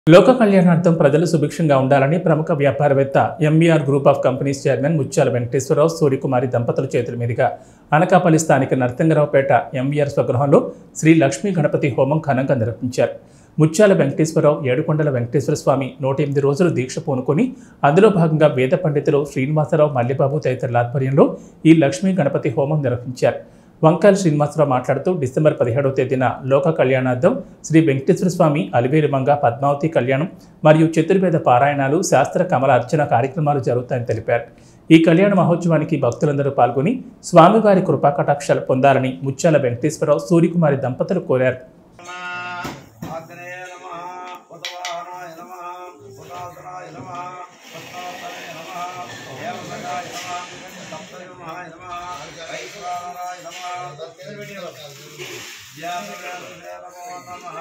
లోక కళ్యాణార్థం ప్రజలు సుభిక్షంగా ఉండాలని ప్రముఖ వ్యాపారవేత్త MBR group of companies chairman Muthyala Venkateswara Rao Suryakumari దంపతుల చేతుల మీదుగా అనకాపల్లి స్థానిక నర్తంగరావుపేట ఎంబీఆర్ స్వగృహంలో శ్రీ లక్ష్మీ గణపతి హోమం ఘనంగా నిర్వహించారు ముత్యాల వెంకటేశ్వరరావు ఏడుకొండల వెంకటేశ్వర స్వామి నూట ఎనిమిది రోజులు దీక్ష పూనుకొని అందులో భాగంగా వేద పండితులు శ్రీనివాసరావు మల్లిబాబు తదితరుల ఆధ్వర్యంలో ఈ లక్ష్మీ గణపతి హోమం నిర్వహించారు వంకాయల శ్రీనివాసరావు మాట్లాడుతూ డిసెంబర్ పదిహేడవ తేదీన లోక కళ్యాణార్థం శ్రీ వెంకటేశ్వర స్వామి అలివేలిమంగ పద్మావతి కళ్యాణం మరియు చతుర్వేద పారాయణాలు శాస్త్ర కమల అర్చన కార్యక్రమాలు జరుగుతాయని తెలిపారు ఈ కళ్యాణ మహోత్సవానికి భక్తులందరూ పాల్గొని స్వామివారి కృపా కటాక్షాలు పొందాలని ముత్యాల వెంకటేశ్వరరావు సూర్యకుమారి దంపతులు కోరారు ఆగ్నేయ నమః ఉతవాహనాయ నమః ఉదాసనాయ నమః పద్మాసనాయ నమః దేవసగాయ నమః సప్తయుమాయ నమః వైశ్వానరాయ నమః వ్యాసవ్యాసే నమో నమః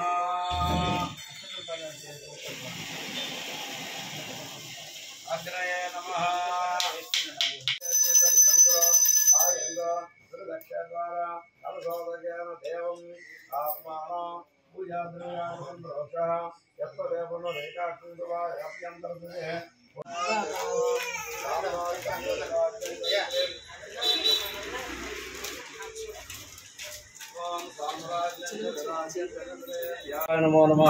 అగ్రయ నమః దేవం ఆత్మానం పూజాద్రవ్యాసంతోష యత్వదేవనో రేఖాక్షుంద్రవా అభ్యంతరదే నమో నమ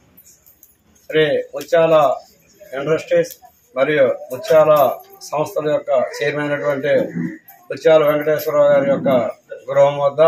శ్రీ ముత్యాల ఇండస్ట్రీస్ మరియు ముత్యాల సంస్థల యొక్క చైర్మన్ అయినటువంటి ముత్యాల వెంకటేశ్వరరావు గారి యొక్క గృహం వద్ద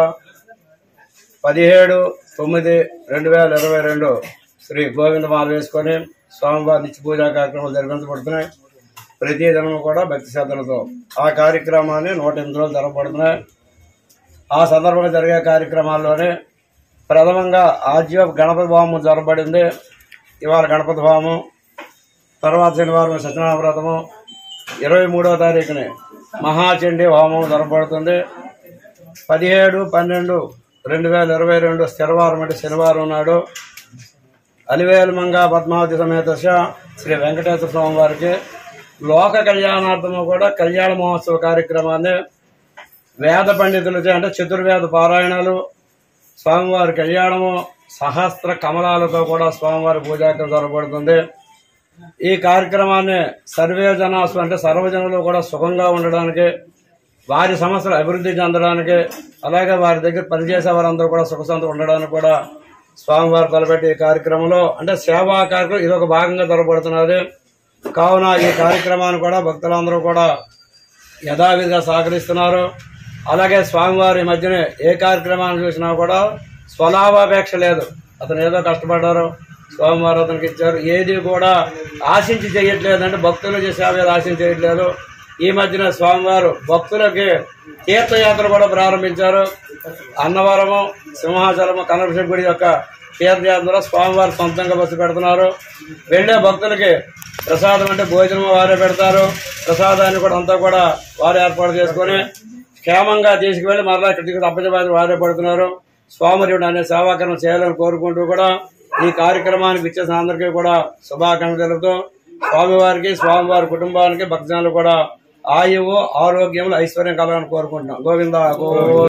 పదిహేడు తొమ్మిది రెండు వేల ఇరవై రెండు శ్రీ గోవిందమాల వేసుకొని స్వామివారి నిత్య పూజా కార్యక్రమాలు జరిపించబడుతున్నాయి ప్రతి దినం కూడా భక్తి శ్రద్ధలతో ఆ కార్యక్రమాన్ని నూట ఎనిమిది రోజులు జరగబడుతున్నాయి ఆ సందర్భంగా జరిగే కార్యక్రమాల్లోనే ప్రథమంగా ఆజ్య గణపతి హోమం జరగబడింది ఇవాళ గణపతి హోమం తర్వాత శనివారం సత్యనారాయణ వ్రతము ఇరవై మూడవ తారీఖుని మహాచండీ హోమం జరగబడుతుంది పదిహేడు పన్నెండు రెండు వేల ఇరవై రెండు స్థిరవారం అంటే శనివారం నాడు అలివేలుమంగ పద్మావతి సమేత శ్రీ వెంకటేశ్వర స్వామి వారికి లోక కళ్యాణార్థము కూడా కళ్యాణ మహోత్సవ కార్యక్రమాన్ని వేద పండితులచే అంటే చతుర్వేద పారాయణాలు స్వామివారి కళ్యాణము సహస్ర కమలాలతో కూడా స్వామివారి పూజాకం జరగబడుతుంది ఈ కార్యక్రమాన్ని సర్వే జనాసు అంటే సర్వజనులు కూడా సుఖంగా ఉండడానికి వారి సమస్యలు అభివృద్ధి చెందడానికి అలాగే వారి దగ్గర పనిచేసే వారందరూ కూడా సుఖశాంతి ఉండడానికి కూడా స్వామివారు తలపెట్టి ఈ కార్యక్రమంలో అంటే సేవా కార్యక్రమం ఇది ఒక భాగంగా జరగబడుతున్నది కావున ఈ కార్యక్రమాన్ని కూడా భక్తులందరూ కూడా యథావిధిగా సహకరిస్తున్నారు అలాగే స్వామివారి ఈ మధ్యనే ఏ కార్యక్రమాన్ని చూసినా కూడా స్వలాభాపేక్ష లేదు అతను ఏదో కష్టపడ్డారు స్వామివారు అతనికి ఇచ్చారు ఏది కూడా ఆశించి చేయట్లేదు అంటే భక్తులు చేసే సేవ ఏది ఆశించి చేయట్లేదు ఈ మధ్యన స్వామివారు భక్తులకి తీర్థయాత్ర కూడా ప్రారంభించారు అన్నవరము సింహాచలము కనపశ గుడి యొక్క తీర్థయాత్ర స్వామివారు సొంతంగా బస్సు పెడుతున్నారు వెళ్లే భక్తులకి ప్రసాదం అంటే భోజనం వారే పెడతారు ప్రసాదాన్ని కూడా అంతా కూడా వారు ఏర్పాటు చేసుకొని క్షేమంగా తీసుకువెళ్లి మరలా ఇక్కడికి అప్పజబాధ వారే పడుతున్నారు స్వామివారి అనే సేవాకరణ చేయాలని కోరుకుంటూ కూడా ఈ కార్యక్రమానికి ఇచ్చేసిన అందరికీ కూడా శుభాకాంక్షలు తెలుపుతూ స్వామివారికి స్వామివారి కుటుంబానికి భక్తజనులు కూడా ఆయువు ఆరోగ్యములు ఐశ్వర్యం కలగాలని కోరుకుంటున్నాం గోవింద గో